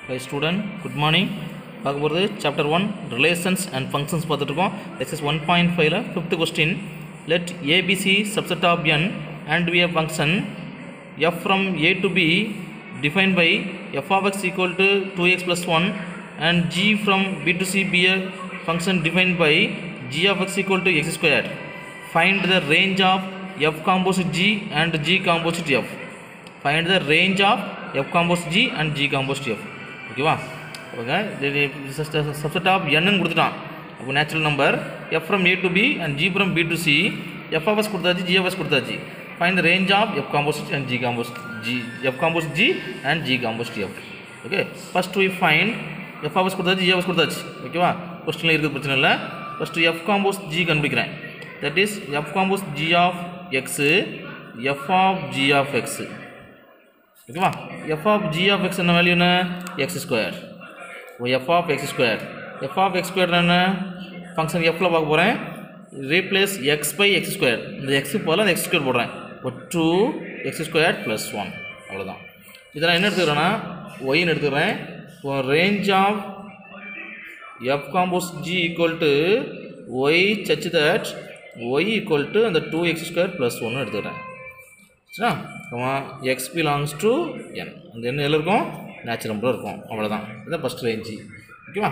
high student good morning பார்க்க போகிறது chapter one relations and functions பார்த்துட்ருக்கோம் எக்ஸஸ் ஒன் பாயிண்ட் ஃபைவ்ல fifth question let A B C subset of N and we a function F from A to B define by F of X equal to two X plus one and G from B to C be a function define by G of X equal to X square find the range of F composite G and G composite F find the range of f composed g and g composed f ஓகேவா okay subset of என்னன்னு கொடுத்துட்டான் அப்போ natural number f from A to B and G from B to C எஃப்எஃப்எஸ் கொடுத்தாச்சு ஜிஎஃப்எஸ் கொடுத்தாச்சு find the range of f composed and g composed g f composed g and g composed f okay first we find எஃப்எஃப்எஸ் கொடுத்தாச்சு ஜிஎஃப்எஸ் கொடுத்தாச்சு ஓகேவா கொஸ்டினில் இருக்கிற பிரச்சனை இல்லை ஃபஸ்ட்டு எஃப் காம்போஸ்ட் ஜி கண்டுபிடிக்கிறேன் that is f composed g of x f of g of x ஓகேவா f of g of x என்ன வேல்யூ என்ன x square oh f of x square f of x square என்ன function எஃப்பில் பார்க்க போகிறேன் replace x by x square இந்த எக்ஸுக்கு போல அந்த எக்ஸ் ஸ்கொயர் போடுறேன் இப்போ two x square plus one அவ்வளோதான் இதெல்லாம் என்ன எடுத்துக்கிறேன்னா ஒய்ன்னு எடுத்துக்கிறேன் இப்போ range of f compose g equal to y such that y equal to அந்த டூ எக்ஸ் ஸ்கொயர் ப்ளஸ் ஒன்று எடுத்துக்கிறேன் சரியா comma x belongs to N அந்த எண் எதில் இருக்கும் நேச்சுரல் நம்பரில் இருக்கும் அவ்வளோதான் இதுதான் ஃபஸ்ட் ரேஞ்சு ஓகேவா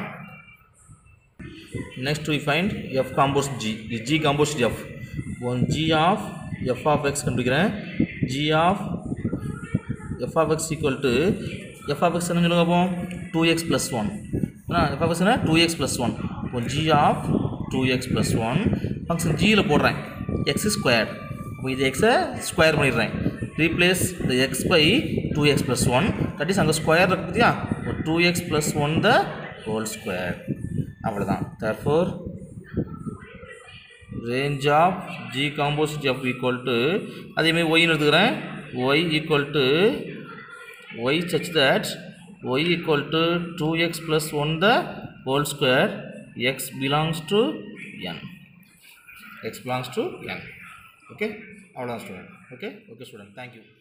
next we find f compose g இது g compose f one g of f of x கண்டுபிடிக்கிறேன் g of f of X equal to f of x என்ன சொல்லுங்க அப்போ two X plus one f of x two X plus one இப்போ g of two X plus one function ஜியில் போடுறேன் x square இப்போ இது எக்ஸை ஸ்கொயர் பண்ணிடுறேன் replace the x by two X plus one that is அங்கே square இருக்கு பார்த்தியா இப்போ two X plus one the whole square அவ்வளோதான் therefore range of g composite f equal to அதேமாதிரி ஒய்னு எடுத்துக்கிறேன் y equal to y such that y equal to two X plus one the whole square x belongs to N x belongs to N okay அவ்வளோதான் student okay okay student thank you